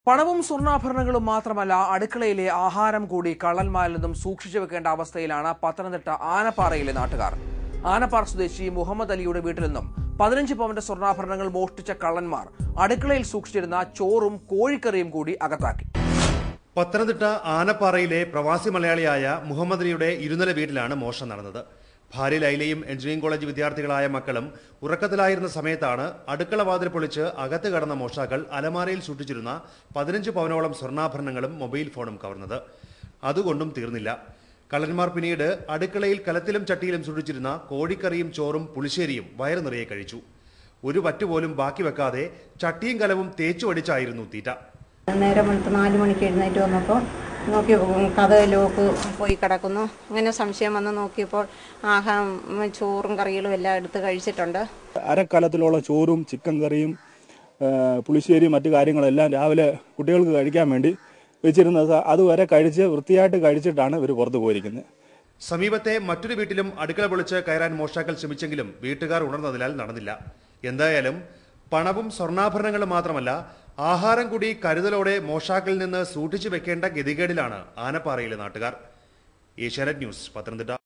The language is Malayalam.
പണവും സ്വർണ്ണാഭരണങ്ങളും മാത്രമല്ല അടുക്കളയിലെ ആഹാരം കൂടി കള്ളന്മാരിൽ നിന്നും സൂക്ഷിച്ചു വെക്കേണ്ട അവസ്ഥയിലാണ് പത്തനംതിട്ട ആനപ്പാറയിലെ നാട്ടുകാർ ആനപ്പാറ സ്വദേശി മുഹമ്മദ് അലിയുടെ വീട്ടിൽ നിന്നും പതിനഞ്ച് പവന്റെ സ്വർണ്ണാഭരണങ്ങൾ മോഷ്ടിച്ച കള്ളന്മാർ അടുക്കളയിൽ സൂക്ഷിച്ചിരുന്ന ചോറും കോഴിക്കറിയും കൂടി അകത്താക്കി പത്തനംതിട്ട ആനപ്പാറയിലെ പ്രവാസി മലയാളിയായ മുഹമ്മദ് അലിയുടെ ഇരുനില വീട്ടിലാണ് മോഷണം നടന്നത് ഭാര്യ ലൈലയും എഞ്ചിനീയറിംഗ് കോളേജ് വിദ്യാർത്ഥികളായ മക്കളും ഉറക്കത്തിലായിരുന്ന സമയത്താണ് അടുക്കള വാതിൽ പൊളിച്ച് അകത്ത് കടന്ന മോഷ്ടാക്കൾ അലമാരയിൽ സൂക്ഷിച്ചിരുന്ന പതിനഞ്ച് പവനോളം സ്വർണ്ണാഭരണങ്ങളും മൊബൈൽ ഫോണും കവർന്നത് അതുകൊണ്ടും തീർന്നില്ല കള്ളന്മാർ പിന്നീട് അടുക്കളയിൽ കലത്തിലും ചട്ടിയിലും സൂക്ഷിച്ചിരുന്ന കോഴിക്കറിയും ചോറും പുളിശ്ശേരിയും വയറു നിറയെ കഴിച്ചു ഒരു വറ്റുപോലും ബാക്കി വെക്കാതെ ചട്ടിയും കലവും തേച്ചു വടിച്ചായിരുന്നു തീറ്റ നേരം വെളുത്ത് നാല് മണിക്ക് എഴുന്നേറ്റ് വന്നപ്പോൾ നോക്കി കഥ ലോക്ക് പോയി കിടക്കുന്നു അങ്ങനെ സംശയം വന്ന് നോക്കിയപ്പോൾ ആഹാരം ഉം, ചോറും കറികളും എല്ലാം എടുത്ത് കഴിച്ചിട്ടുണ്ട് അരക്കലത്തിലുള്ള ചോറും ചിക്കൻ കറിയും ആ, പുളിശ്ശേരിയും മറ്റു കാര്യങ്ങളെല്ലാം രാവിലെ കുട്ടികൾക്ക് കഴിക്കാൻ വേണ്ടി വെച്ചിരുന്നത് അതുവരെ കഴിച്ച് വൃത്തിയായിട്ട് കഴിച്ചിട്ടാണ് ഇവർ പുറത്ത് പോയിരിക്കുന്നത് സമീപത്തെ മറ്റൊരു വീട്ടിലും അടുക്കള പൊളിച്ച് കയറാൻ മോഷ്ടാക്കൾ ശ്രമിച്ചെങ്കിലും വീട്ടുകാർ ഉണർന്നതിനാൽ നടന്നില്ല എന്തായാലും പണവും സ്വർണ്ണാഭരണങ്ങളും മാത്രമല്ല ആഹാരം കൂടി കരുതലോടെ മോഷ്ടാക്കളിൽ നിന്ന് സൂക്ഷിച്ചു വെക്കേണ്ട ഗതികേടിലാണ് ആനപ്പാറയിലെ നാട്ടുകാർ ഏഷ്യാനെറ്റ് ന്യൂസ് പത്തനംതിട്ട